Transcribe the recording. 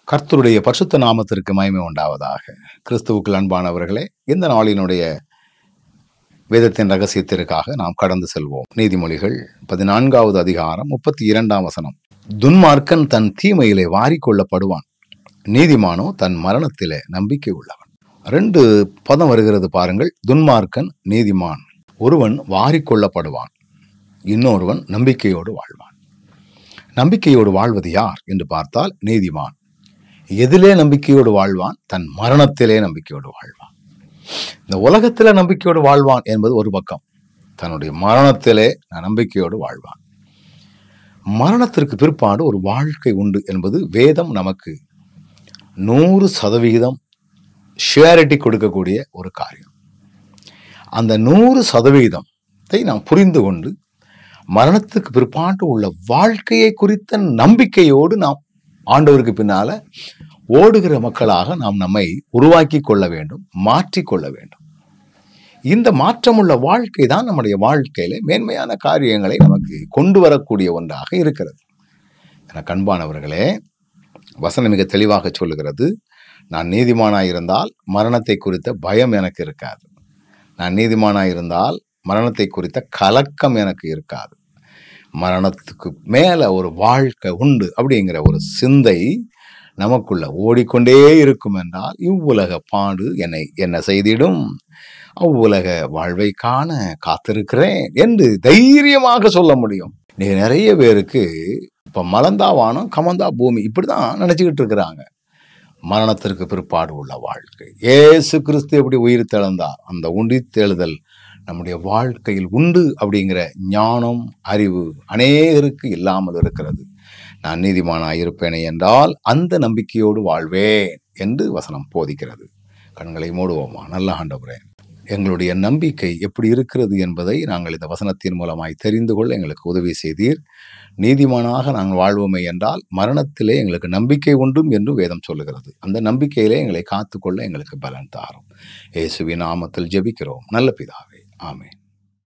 கர்த்தருடைய பரிசுத்த நாமத்திற்கு மகிமை உண்டாவதாக கிறிஸ்துவுக்குள் அன்பானவர்களே இந்த நாளினுடைய வேதத்தின் ரகசியத்திற்காக நாம் கடந்து செல்வோம் நீதிமொழிகள் பதினான்காவது அதிகாரம் முப்பத்தி இரண்டாம் வசனம் துன்மார்க்கன் தன் தீமையிலே வாரிக்கொள்ளப்படுவான் நீதிமானோ தன் மரணத்திலே நம்பிக்கை உள்ளவன் ரெண்டு பதம் வருகிறது பாருங்கள் துன்மார்க்கன் நீதிமான் ஒருவன் வாரிக்கொள்ளப்படுவான் இன்னொருவன் நம்பிக்கையோடு வாழ்வான் நம்பிக்கையோடு வாழ்வது யார் என்று பார்த்தால் நீதிமான் எதிலே நம்பிக்கையோடு வாழ்வான் தன் மரணத்திலே நம்பிக்கையோடு வாழ்வான் இந்த உலகத்தில நம்பிக்கையோடு வாழ்வான் என்பது ஒரு பக்கம் தன்னுடைய மரணத்திலே நான் நம்பிக்கையோடு வாழ்வான் மரணத்திற்கு பிற்பாடு ஒரு வாழ்க்கை உண்டு என்பது வேதம் நமக்கு நூறு சதவிகிதம் ஷியாரிட்டி கொடுக்கக்கூடிய ஒரு காரியம் அந்த நூறு சதவிகிதத்தை நாம் புரிந்து கொண்டு மரணத்துக்கு பிற்பாடு உள்ள வாழ்க்கையை குறித்த நம்பிக்கையோடு நாம் ஆண்டவருக்கு பின்னால ஓடுகிற மக்களாக நாம் நம்மை உருவாக்கி கொள்ள வேண்டும் மாற்றிக்கொள்ள வேண்டும் இந்த மாற்றமுள்ள வாழ்க்கை தான் நம்முடைய வாழ்க்கையில மேன்மையான காரியங்களை நமக்கு கொண்டு வரக்கூடிய ஒன்றாக இருக்கிறது எனக்கு அன்பானவர்களே வசனம் மிக தெளிவாக சொல்லுகிறது நான் நீதிமானாயிருந்தால் மரணத்தை குறித்த பயம் எனக்கு இருக்காது நான் நீதிமானாயிருந்தால் மரணத்தை குறித்த கலக்கம் எனக்கு இருக்காது மரணத்துக்கு மேல ஒரு வாழ்க்கை உண்டு அப்படிங்கிற ஒரு சிந்தை நமக்குள்ள ஓடிக்கொண்டே இருக்கும் என்றால் இவ்வுலக பாடு என்னை என்ன செய்திடும் அவ்வுலக வாழ்வை காண காத்திருக்கிறேன் என்று தைரியமாக சொல்ல முடியும் நீ நிறைய பேருக்கு இப்ப மலந்தா வானம் கமந்தா பூமி இப்படிதான் நினைச்சுக்கிட்டு இருக்கிறாங்க மரணத்திற்கு பிற்பாடு உள்ள வாழ்க்கை ஏசு கிறிஸ்து எப்படி உயிர் தெழுந்தார் அந்த உண்டித்தெழுதல் நம்முடைய வாழ்க்கையில் உண்டு அப்படிங்கிற ஞானம் அறிவு அநேகருக்கு இல்லாமல் இருக்கிறது நான் நீதிமானாய் இருப்பேனே என்றால் அந்த நம்பிக்கையோடு வாழ்வேன் என்று வசனம் போதிக்கிறது கண்களை மூடுவோமா நல்ல ஆண்டவரே எங்களுடைய நம்பிக்கை எப்படி இருக்கிறது என்பதை நாங்கள் இந்த வசனத்தின் மூலமாய் தெரிந்து கொள்ள எங்களுக்கு உதவி செய்தீர் நீதிமானாக நாங்கள் வாழ்வோமே என்றால் மரணத்திலே எங்களுக்கு நம்பிக்கை உண்டும் என்று வேதம் சொல்லுகிறது அந்த நம்பிக்கையிலே எங்களை காத்துக்கொள்ள எங்களுக்கு பலன் தாரும் இயேசுவின் நாமத்தில் ஜெபிக்கிறோம் நல்ல பிதாவே ஆமென்